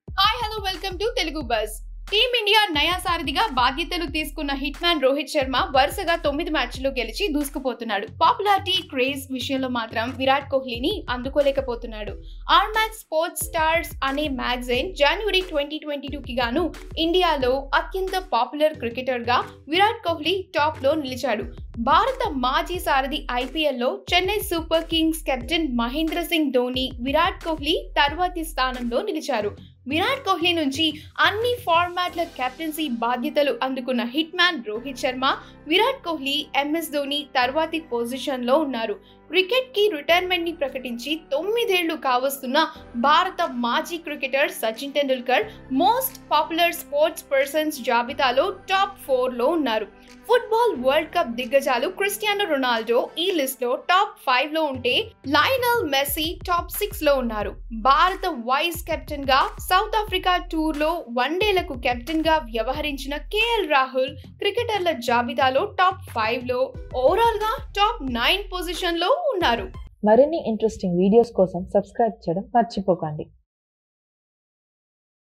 hi hello welcome to Telugu bus team India నయా సారథిగా బాధ్యతలు తీసుకున్న హిట్ మ్యాన్ రోహిత్ శర్మ వరుసగా తొమ్మిది మ్యాచ్లు గెలిచి దూసుకుపోతున్నాడు పాపులారిటీ క్రేజ్ విషయంలో మాత్రం విరాట్ కోహ్లీని అందుకోలేకపోతున్నాడు ఆర్మాక్స్ స్పోర్ట్స్ స్టార్స్ అనే మ్యాగజైన్ జనవరి ట్వంటీ ట్వంటీ టూకి గాను ఇండియాలో అత్యంత పాపులర్ క్రికెటర్గా విరాట్ కోహ్లీ టాప్లో నిలిచాడు భారత మాజీ సారథి ఐపీఎల్లో Chennai super kings captain Mahendra Singh Dhoni Virat Kohli తర్వాతి స్థానంలో నిలిచారు విరాట్ కోహ్లీ నుంచి అన్ని ఫార్మాట్ల కెప్టెన్సీ బాధ్యతలు అందుకున్న hit man Rohit Sharma Virat Kohli MS Dhoni తర్వాతి పొజిషన్లో ఉన్నారు క్రికెట్ కి రిటైర్మెంట్ ని ప్రకటించి తొమ్మిదేళ్లు కావస్తున్న భారత మాజీ cricketer Sachin Tendulkar most popular sports persons జాబితాలో టాప్ ఫోర్ లో ఉన్నారు ఫుట్బాల్ వరల్డ్ కప్ దిగ్గజాలు క్రిస్టియానో రొనాల్డో ఈ లిస్ట్ లో టాప్ ఫైవ్ లో ఉంటే లైనల్ మెస్సీ టాప్ సిక్స్ లో ఉన్నారు భారత వైస్ కెప్టెన్ గా సౌత్ ఆఫ్రికా టూర్ లో వన్డేలకు కెప్టెన్ గా వ్యవహరించిన కేఎల్ రాహుల్ క్రికెటర్ల జాబితాలో టాప్ ఫైవ్ లో ఓవరాల్ గా టాప్ నైన్ పొజిషన్ లో ఉన్నారు మరిన్ని ఇంట్రెస్టింగ్ వీడియోస్ కోసం సబ్స్క్రైబ్ చేయడం మర్చిపోకండి